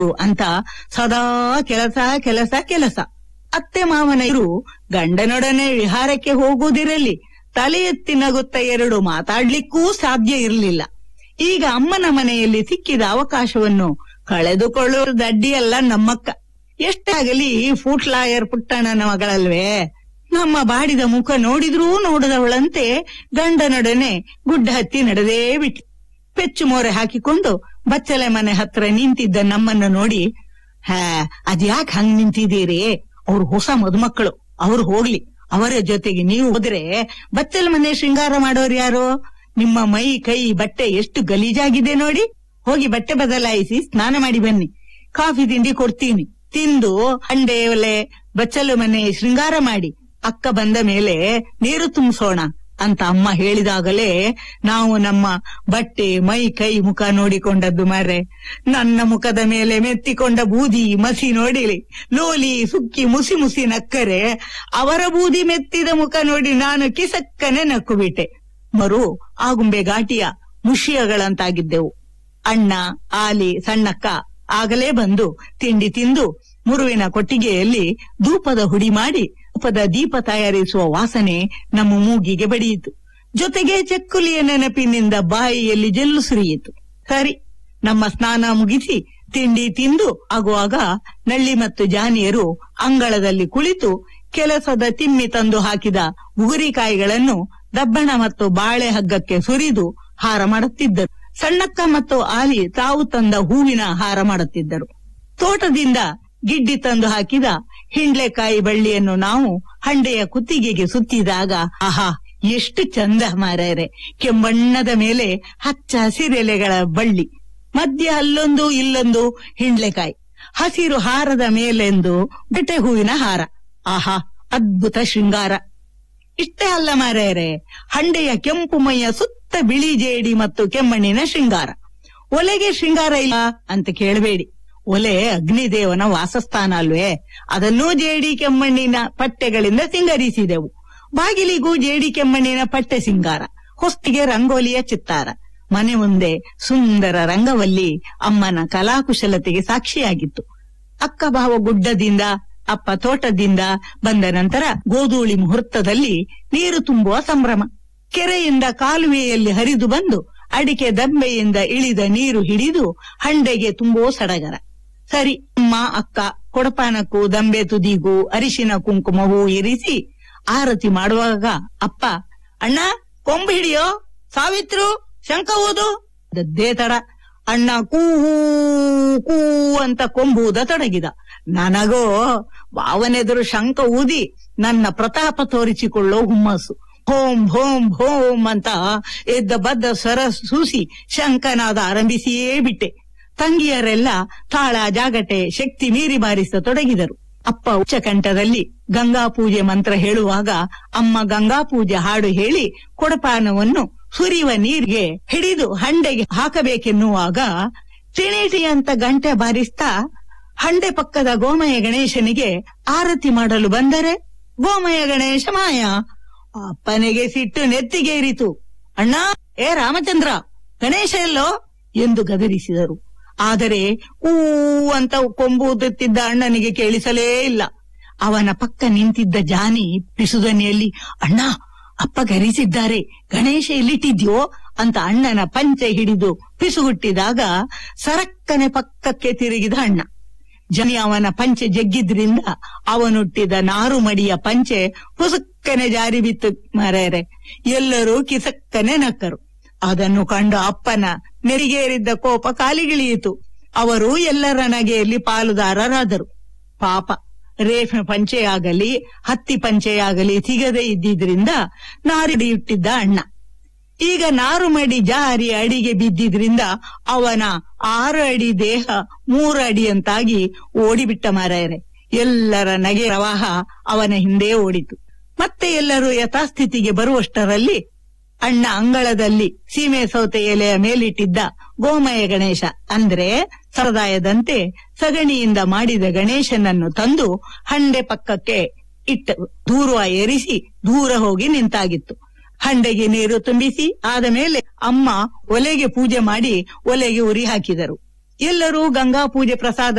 ಅಂತ ಸದಾ ಕೆಲಸ ಕೆಲಸ ಕೆಲಸ ಅತ್ತೆ ಮಾವನರು ಗಂಡನೊಡನೆ ವಿಹಾರಕ್ಕೆ ಹೋಗುವುದಿರಲಿ ತಲೆ ಎತ್ತಿ ನಗುತ್ತ ಎರಡು ಮಾತಾಡ್ಲಿಕ್ಕೂ ಸಾಧ್ಯ ಇರಲಿಲ್ಲ ಈಗ ಅಮ್ಮನ ಮನೆಯಲ್ಲಿ ಸಿಕ್ಕಿದ ಅವಕಾಶವನ್ನು ಕಳೆದುಕೊಳ್ಳುವುದು ಅಡ್ಡಿಯಲ್ಲ ನಮ್ಮಕ್ಕ ಎಷ್ಟಾಗಲಿ ಫೂಟ್ಲಾಯರ್ ಪುಟ್ಟಣ್ಣನ ಮಗಳಲ್ವೇ ನಮ್ಮ ಬಾಡಿದ ಮುಖ ನೋಡಿದ್ರೂ ನೋಡದವಳಂತೆ ಗಂಡನೊಡನೆ ಗುಡ್ಡ ಹತ್ತಿ ನಡೆದೇ ಬಿಟ್ಟು ಪೆಚ್ಚು ಮೋರೆ ಹಾಕಿಕೊಂಡು ಬಚ್ಚಲೆ ಮನೆ ಹತ್ರ ನಿಂತಿದ್ದ ನಮ್ಮನ್ನು ನೋಡಿ ಹಾ ಅದ್ಯಾಕ್ ಹಂಗ್ ನಿಂತಿದ್ದೀರಿ ಅವ್ರು ಹೊಸ ಮದುಮಕ್ಕಳು ಅವ್ರು ಹೋಗ್ಲಿ ಅವರ ಜೊತೆಗೆ ನೀವು ಹೋದ್ರೆ ಬಚ್ಚಲ ಮನೆ ಶೃಂಗಾರ ಮಾಡೋರು ಯಾರು ನಿಮ್ಮ ಮೈ ಕೈ ಬಟ್ಟೆ ಎಷ್ಟು ಗಲೀಜಾಗಿದೆ ನೋಡಿ ಹೋಗಿ ಬಟ್ಟೆ ಬದಲಾಯಿಸಿ ಸ್ನಾನ ಮಾಡಿ ಬನ್ನಿ ಕಾಫಿ ತಿಂಡಿ ಕೊಡ್ತೀನಿ ತಿಂದು ಅಂಡೆ ಒಲೆ ಬಚ್ಚಲು ಮನೆ ಶೃಂಗಾರ ಮಾಡಿ ಅಕ್ಕ ಬಂದ ಮೇಲೆ ನೀರು ತುಂಬಿಸೋಣ ಅಂತ ಅಮ್ಮ ಹೇಳಿದಾಗಲೇ ನಾವು ನಮ್ಮ ಬಟ್ಟೆ ಮೈ ಕೈ ಮುಖ ನೋಡಿಕೊಂಡದ್ದು ಮಾರೆ ನನ್ನ ಮುಖದ ಮೇಲೆ ಮೆತ್ತಿಕೊಂಡ ಬೂದಿ ಮಸಿ ನೋಡಿಲಿ ಲೋಲಿ ಸುಕ್ಕಿ ಮುಸಿ ಮುಸಿ ನಕ್ಕರೆ ಅವರ ಬೂದಿ ಮೆತ್ತಿದ ಮುಖ ನೋಡಿ ನಾನು ಕಿಸಕ್ಕನೆ ನಕ್ಕು ಬಿಟ್ಟೆ ಮರು ಆಗುಂಬೆ ಘಾಟಿಯ ಮುಷಿಯಗಳಂತಾಗಿದ್ದೆವು ಅಣ್ಣ ಆಲಿ ಸಣ್ಣಕ್ಕ ಆಗಲೇ ಬಂದು ತಿಂಡಿ ತಿಂದು ಮುರುವಿನ ಕೊಟ್ಟಿಗೆಯಲ್ಲಿ ಧೂಪದ ಹುಡಿ ಮಾಡಿ ಧೂಪದ ದೀಪ ತಯಾರಿಸುವ ವಾಸನೆ ನಮ್ಮ ಮೂಗಿಗೆ ಬಡಿಯಿತು ಜೊತೆಗೆ ಚಕ್ಕುಲಿಯ ನೆನಪಿನಿಂದ ಬಾಯಿಯಲ್ಲಿ ಜಲ್ಲು ಸುರಿಯಿತು ಸರಿ ನಮ್ಮ ಸ್ನಾನ ಮುಗಿಸಿ ತಿಂಡಿ ತಿಂದು ಆಗುವಾಗ ನಳ್ಳಿ ಮತ್ತು ಜಾನಿಯರು ಅಂಗಳದಲ್ಲಿ ಕುಳಿತು ಕೆಲಸದ ತಿಮ್ಮಿ ತಂದು ಹಾಕಿದ ಉಗುರಿಕಾಯಿಗಳನ್ನು ದಬ್ಬಣ ಮತ್ತು ಬಾಳೆ ಹಗ್ಗಕ್ಕೆ ಸುರಿದು ಹಾರ ಮಾಡುತ್ತಿದ್ದರು ಸಣ್ಣಕ್ಕ ಮತ್ತು ಆಲಿ ತಾವು ತಂದ ಹೂವಿನ ಹಾರ ಮಾಡುತ್ತಿದ್ದರು ತೋಟದಿಂದ ಗಿಡ್ಡಿ ತಂದು ಹಾಕಿದ ಹಿಂಡ್ಲೆಕಾಯಿ ಬಳ್ಳಿಯನ್ನು ನಾವು ಹಂಡೆಯ ಕುತ್ತಿಗೆಗೆ ಸುತ್ತಿದಾಗ ಆಹಾ ಎಷ್ಟು ಚಂದ ಮಾರ್ಯಾರೆ ಕೆಂಬಣ್ಣದ ಮೇಲೆ ಹಚ್ಚ ಹಸಿರೆಲೆಗಳ ಬಳ್ಳಿ ಮಧ್ಯ ಅಲ್ಲೊಂದು ಇಲ್ಲೊಂದು ಹಿಂಡ್ಲೆಕಾಯಿ ಹಸಿರು ಹಾರದ ಮೇಲೆಂದು ಬೆಟೆ ಹೂವಿನ ಹಾರ ಆಹಾ ಅದ್ಭುತ ಶೃಂಗಾರ ಇಷ್ಟೇ ಅಲ್ಲ ಮಾರ್ಯಾರೆ ಹಂಡೆಯ ಕೆಂಪು ಮೈಯ ಸುತ್ತ ಬಿಳಿ ಜೇಡಿ ಮತ್ತು ಕೆಮ್ಮಣ್ಣಿನ ಶೃಂಗಾರ ಒಲೆಗೆ ಶೃಂಗಾರ ಇಲ್ಲ ಅಂತ ಕೇಳಬೇಡಿ ಒಲೆ ಅಗ್ನಿದೇವನ ವಾಸಸ್ಥಾನ ಅಲ್ವೇ ಅದನ್ನೂ ಜೇಡಿ ಕೆಮ್ಮಣ್ಣಿನ ಪಟ್ಟೆಗಳಿಂದ ಸಿಂಗರಿಸಿದೆವು ಬಾಗಿಲಿಗೂ ಜೇಡಿ ಕೆಮ್ಮಣ್ಣಿನ ಪಟ್ಟೆ ಸಿಂಗಾರ ಹೊಸ್ತಿಗೆ ರಂಗೋಲಿಯ ಚಿತ್ತಾರ ಮನೆ ಮುಂದೆ ಸುಂದರ ರಂಗವಲ್ಲಿ ಅಮ್ಮನ ಕಲಾಕುಶಲತೆಗೆ ಸಾಕ್ಷಿಯಾಗಿತ್ತು ಅಕ್ಕ ಭಾವ ಗುಡ್ಡದಿಂದ ಅಪ್ಪ ತೋಟದಿಂದ ಬಂದ ನಂತರ ಗೋಧೂಳಿ ಮುಹೂರ್ತದಲ್ಲಿ ನೀರು ತುಂಬುವ ಸಂಭ್ರಮ ಕೆರೆಯಿಂದ ಕಾಲುವೆಯಲ್ಲಿ ಹರಿದು ಬಂದು ಅಡಿಕೆ ದಂಬೆಯಿಂದ ಇಳಿದ ನೀರು ಹಿಡಿದು ಹಂಡೆಗೆ ತುಂಬೋ ಸಡಗರ ಸರಿ ಅಮ್ಮ ಅಕ್ಕ ಕೊಡಪಾನಕ್ಕೂ ದಂಬೆ ತುದಿಗೂ ಅರಿಶಿನ ಕುಂಕುಮವೂ ಇರಿಸಿ ಆರತಿ ಮಾಡುವಾಗ ಅಪ್ಪ ಅಣ್ಣ ಕೊಂಬು ಹಿಡಿಯೋ ಸಾವಿತ್ರು ಶಂಕ ಓದು ದದ್ದೇ ತಡ ಅಣ್ಣ ಕೂ ಕೂ ಅಂತ ಕೊಂಬುವುದ ತೊಡಗಿದ ನನಗೋ ಭಾವನೆದುರು ಶಂಕ ಊದಿ ನನ್ನ ಪ್ರತಾಪ ತೋರಿಸಿಕೊಳ್ಳೋ ಹುಮ್ಮಸ್ಸು ಹೋಂ ಹೋಂ ಹೋಂ ಅಂತ ಎದ್ದ ಬದ್ದ ಸ್ವರ ಸೂಸಿ ಶಂಕನಾದ ಆರಂಭಿಸಿಯೇ ಬಿಟ್ಟೆ ತಂಗಿಯರೆಲ್ಲ ತಾಳ ಜಾಗಟೆ ಶಕ್ತಿ ಮೀರಿ ಬಾರಿಸತೊಡಗಿದರು ಅಪ್ಪ ಉಚ್ಚಕಂಠದಲ್ಲಿ ಗಂಗಾ ಪೂಜೆ ಮಂತ್ರ ಹೇಳುವಾಗ ಅಮ್ಮ ಗಂಗಾ ಪೂಜೆ ಹಾಡು ಹೇಳಿ ಕೊಡಪಾನವನ್ನು ಸುರಿಯುವ ನೀರಿಗೆ ಹಿಡಿದು ಹಂಡೆಗೆ ಹಾಕಬೇಕೆನ್ನುವಾಗ ಟಿಣಿಟಿ ಅಂತ ಗಂಟೆ ಬಾರಿಸ್ತಾ ಹಂಡೆ ಪಕ್ಕದ ಗೋಮಯ ಗಣೇಶನಿಗೆ ಆರತಿ ಮಾಡಲು ಬಂದರೆ ಗೋಮಯ ಗಣೇಶ ಮಾಯ ಅಪ್ಪನಿಗೆ ಸಿಟ್ಟು ನೆತ್ತಿಗೇರಿತು ಅಣ್ಣ ಏ ರಾಮಚಂದ್ರ ಗಣೇಶ ಎಲ್ಲೋ ಎಂದು ಗದರಿಸಿದರು ಆದರೆ ಊ ಅಂತ ಕೊಂಬುವುದುತ್ತಿದ್ದ ಅಣ್ಣನಿಗೆ ಕೇಳಿಸಲೇ ಇಲ್ಲ ಅವನ ಪಕ್ಕ ನಿಂತಿದ್ದ ಜಾನಿ ಪಿಸುದನಿಯಲ್ಲಿ ಅಣ್ಣ ಅಪ್ಪ ಗರಿಸಿದ್ದಾರೆ ಗಣೇಶ ಎಲ್ಲಿಟ್ಟಿದ್ಯೋ ಅಂತ ಅಣ್ಣನ ಪಂಚೆ ಹಿಡಿದು ಪಿಸುಗುಟ್ಟಿದಾಗ ಸರಕ್ಕನೆ ಪಕ್ಕಕ್ಕೆ ತಿರುಗಿದ ಅಣ್ಣ ಜನಿ ಅವನ ಪಂಚೆ ಜಗ್ಗಿದ್ರಿಂದ ಅವನುಟ್ಟಿದ ನಾರು ಮಡಿಯ ಪಂಚೆ ಪುಸುಕ್ಕನೆ ಜಾರಿ ಬಿತ್ತು ಮರೆಯರೆ ಎಲ್ಲರೂ ಕಿಸಕ್ಕನೆ ನಕ್ಕರು ಅದನ್ನು ಕಂಡು ಅಪ್ಪನ ನೆರಿಗೇರಿದ್ದ ಕೋಪ ಕಾಲಿಗಿಳಿಯಿತು ಅವರು ಎಲ್ಲರ ನಗೆಯಲ್ಲಿ ಪಾಲುದಾರರಾದರು ಪಾಪ ರೇಷ್ಮೆ ಪಂಚೆಯಾಗಲಿ ಹತ್ತಿ ಪಂಚೆಯಾಗಲಿ ಸಿಗದೆ ಇದ್ದಿದ್ರಿಂದ ನಾರಿಡಿಯುಟ್ಟಿದ್ದ ಅಣ್ಣ ಈಗ ನಾರು ಮಡಿ ಜಾರಿ ಅಡಿಗೆ ಬಿದ್ದಿದ್ರಿಂದ ಅವನ ಆರು ಅಡಿ ದೇಹ ಮೂರು ಅಡಿಯಂತಾಗಿ ಓಡಿಬಿಟ್ಟ ಮಾರಾಯರೆ ಎಲ್ಲರ ನಗೆ ಪ್ರವಾಹ ಅವನ ಹಿಂದೆ ಓಡಿತು ಮತ್ತೆ ಎಲ್ಲರೂ ಯಥಾಸ್ಥಿತಿಗೆ ಬರುವಷ್ಟರಲ್ಲಿ ಅಣ್ಣ ಅಂಗಳದಲ್ಲಿ ಸೀಮೆ ಸೌತೆ ಎಲೆಯ ಮೇಲಿಟ್ಟಿದ್ದ ಗೋಮಯ ಗಣೇಶ ಅಂದ್ರೆ ಸರದಾಯದಂತೆ ಸಗಣಿಯಿಂದ ಮಾಡಿದ ಗಣೇಶನನ್ನು ತಂದು ಹಂಡೆ ಪಕ್ಕಕ್ಕೆ ಇಟ್ಟು ದೂರ ಏರಿಸಿ ದೂರ ಹೋಗಿ ನಿಂತಾಗಿತ್ತು ಹಂಡೆಗೆ ನೀರು ತುಂಬಿಸಿ ಆದ ಮೇಲೆ ಅಮ್ಮ ಒಲೆಗೆ ಪೂಜೆ ಮಾಡಿ ಒಲೆಗೆ ಉರಿ ಹಾಕಿದರು ಎಲ್ಲರೂ ಗಂಗಾ ಪೂಜೆ ಪ್ರಸಾದ